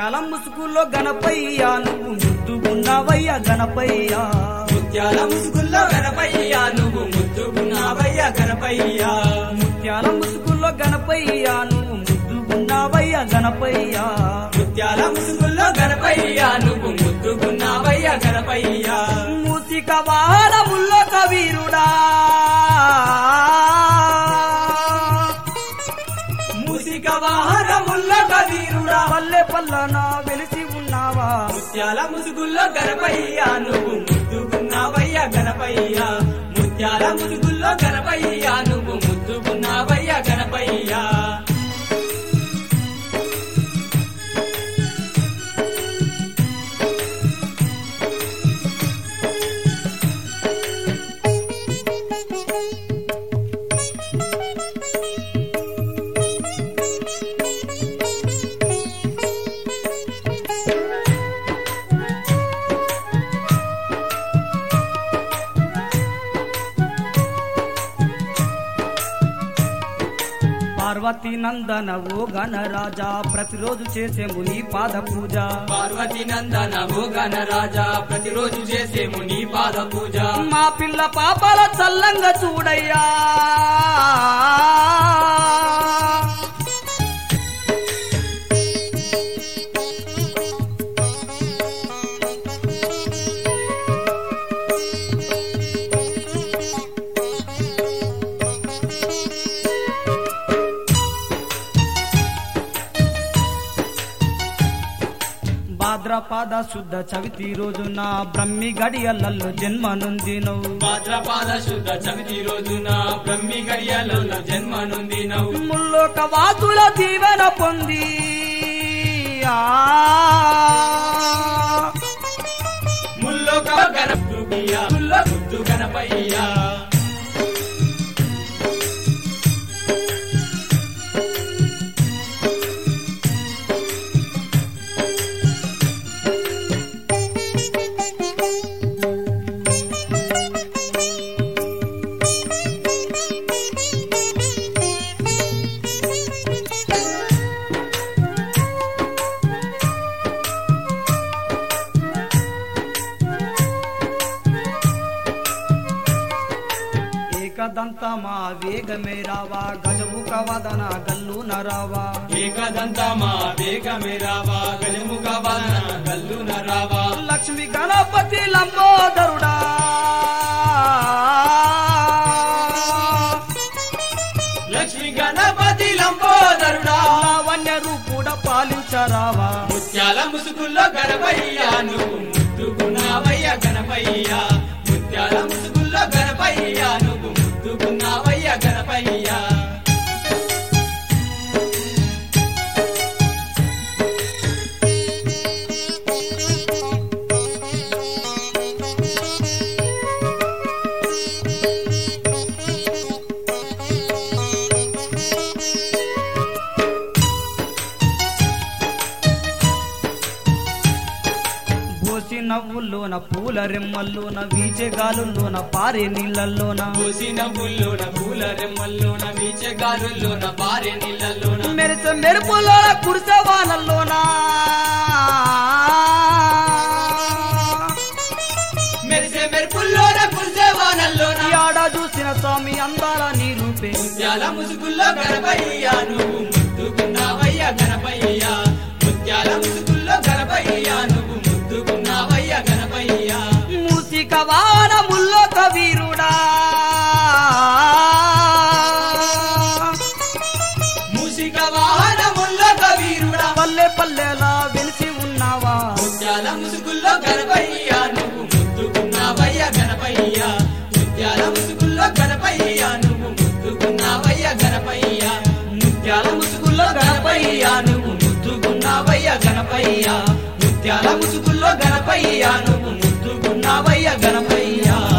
ముత్యాల ముసుగులో గణపయ్యా నువ్వు ముద్దుగున్నావయ్యా గణపయ్యా ముత్యాల ముసుగుల్లో గణపయ్య నువ్వు ముద్దుకున్నావయ్య గణపయ్య ముత్యాల ముసుగులో గణపయ్యా నువ్వు ముద్దుగున్నావయ్యా గణపయ్యా ముత్యాల ముసుగుల్లో గణపయ్య నువ్వు ముద్దుకున్నావయ్య గణపయ్య మూసిక వాహనముల్లో కవీరుడా మూసిక వాహనముల్లో కవీరుడా పల్లె పల్లన వెలిసి ఉన్నావా ముత్యాల ముసుగుల్లో గణపయ్య నువ్వు ముద్దుకున్నావయ్య గణపయ్య ముత్యాల ముసుగుల్లో గణపయ్య నువ్వు ముద్దుకున్నావయ్య గణపయ్య పార్వతీ నందన ఓ గణరాజా ప్రతిరోజు చేసేము నీ పాద పూజ పార్వతి నందన ఓ గణరాజా ప్రతిరోజు చేసేము నీ పాద పూజ మా పిల్ల పాపాల చల్లంగా చూడయ్యా భాద్రపాద శుద్ధ చవితి రోజున బ్రహ్మి గడియలలో జన్మనుంది నువ్వు భాద్రపాద శుద్ధ చవితి రోజున బ్రహ్మి గడియలలో జన్మ నొందినవు ముల్లోక వాతుల దీవెన పొంది ఆ ముల్లోక గణపయ్య ముల్లో గుర్తు గణపయ్య ఏకదంత మా వేగమే రావా గజముఖ వదన గల్లు నరావా ఏకదంత మా వేగమే రావా గజముఖ వదన గల్లున రావా లక్ష్మి గణపతి లంబోదరుడా లక్ష్మి గణపతి లంబోదరుడా లావణ్య రూపుడ పాలించరావా ముత్యాల ముసుగుల్లో గణపయ్య నువ్వు ముద్దుకున్నావయ్య గణపయ్య ముత్యాల ముసుగుల్లో గణపయ్య నువ్వు ముద్దుకున్నావయ్య గణపయ్య బోసి నవ్వుల్లోన పూల రెమ్మల్లోన వీచే గాలుల్లోన పారే నీళ్ళల్లోన పూసి నవ్వుల్లోన పూల రెమ్మల్లోన వీచగాలుల్లోన పారే నీళ్ళల్లోన మెరిసే మెరుపులోన కురిసే వానల్లోన మెరిసే మెరుపుల్లోన కురిసే వానల్లోన ఆడ చూసిన స్వామి అందాల నీ రూపే ముత్యాల ముసుగుల్లో గణపయ్య నువ్వు ముద్దుకున్నావయ్య గణపయ్య ముత్యాల ముసుగుల్లో గణపయ్య నువ్వు ముద్దుకున్నావయ్య గణపయ్య మూసిక వానముల్లో కవీరుడా మూసిక వాహనముల్లో కవీరుడా పల్లె పల్లెలా వెలిసి ఉన్నావా ముత్యాల ముసుగుల్లో గణపయ్య నువ్వు ముద్దుకున్నావయ్య గణపయ్య ముత్యాల ముసుగుల్లో గణపయ్య నువ్వు ముద్దుకున్నావయ్య గణపయ్య ముత్యాల ముసుగుల్లో గణపయ్య నువ్వు ముద్దుకున్నావయ్య గణపయ్య ముత్యాల ముసుగుల్లో గణపయ్య నువ్వు ముద్దుకున్నావయ్య గణపయ్య